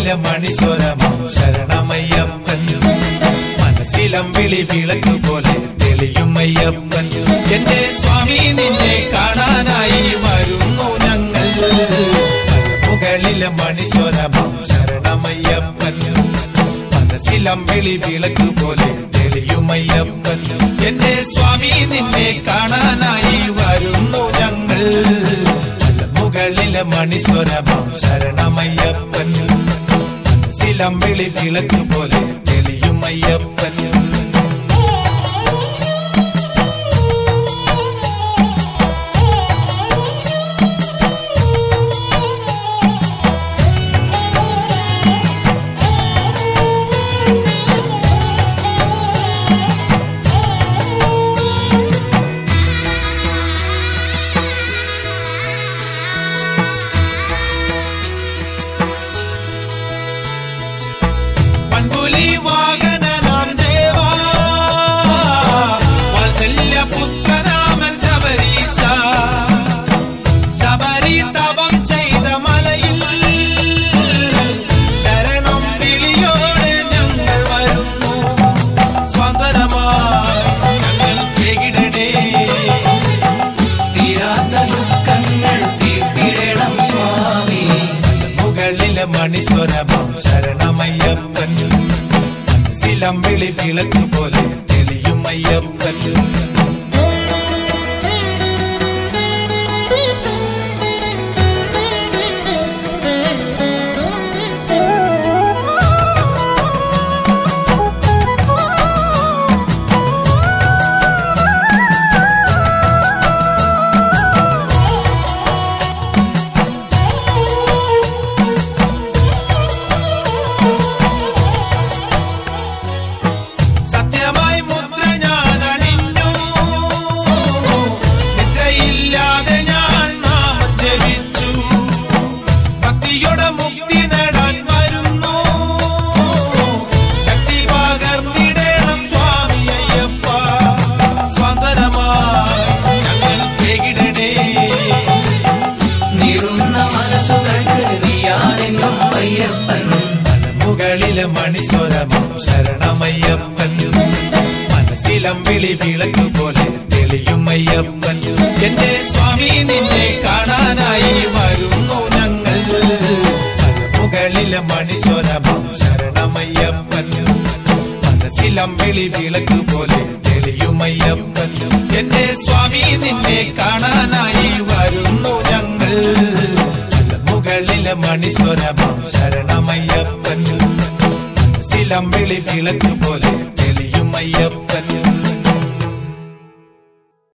മുകളിലെ മണിസ്വരമം ശരണമയ്യപ്പൻ മനസ്സിലമ്പിളി വിളക്ക് പോലെ തെളിയും അയ്യപ്പൻ എന്റെ സ്വാമി നിന്നെ കാണാനായി വരുന്നു ഞങ്ങൾ മുകളിലെ മണിസ്വരമം ശരണമയ്യപ്പൻ മനസ്സിലമ്പിളി വിളക്ക് പോലെ തെളിയും അയ്യപ്പൻ എന്റെ സ്വാമി നിന്നെ കാണാനായി വരുന്നു ഞങ്ങൾ മുകളിലെ മണിസ്വരമം ശരണമയ്യപ്പൻ മനസ്സിലമ്പിളി വിളക്ക് പോലെ തെളിയും അയ്യപ്പൻ പൺപുലി വാഹനനാം ദേവാ വാത്സല്യപുത്രനാമൻ ശബരീശ ശബരി തപം ചെയ്ത മലയിൽ ശരണം വിളിയോടെ ഞങ്ങൾ വരുന്നു സ്വന്തനമായി ഞങ്ങൾ കേകിടണേ തീരാത്ത ദുഃഖങ്ങൾ തീർത്തിടണം സ്വാമി മുകളിലെ മണിസ്വരമം ശരണമയ്യപ്പൻ മനസ്സിലമ്പിളി വിളക്ക് പോലെ തെളിയും അയ്യപ്പൻ സത്യമായി മുദ്ര ഞാൻ അണിഞ്ഞു നിദ്രയില്ലാതെ ഞാൻ നാമം ജപിച്ചു ഭക്തിയുടെ മുക്തി നേടാൻ വരുന്നു ശക്തി പകർന്നിടണം സ്വാമി അയ്യപ്പ സ്വന്തനമായി ഞങ്ങൾ കേകിടണേ നീറുന്ന മനസ്സുകൾക്ക് നീയാണെന്നും അയ്യപ്പൻ മുകളിലെ മണിസ്വരമം ശരണമയ്യപ്പൻ മനസ്സിലമ്പിളി വിളക്ക് പോലെ തെളിയും അയ്യപ്പൻ എന്റെ സ്വാമി നിന്നെ കാണാനായി വരുന്നു ഞങ്ങൾ മുകളിലെ മണിസ്വരമം ശരണമയ്യപ്പൻ മനസ്സിലമ്പിളി വിളക്ക് പോലെ തെളിയും അയ്യപ്പൻ എന്റെ സ്വാമി നിന്നെ കാണാനായി വരുന്നു ഞങ്ങൾ മുകളിലെ മണിസ്വരമം ശരണമയ്യപ്പൻ മനസ്സിലമ്പിളി വിളക്ക് പോലെ തെളിയും അയ്യപ്പൻ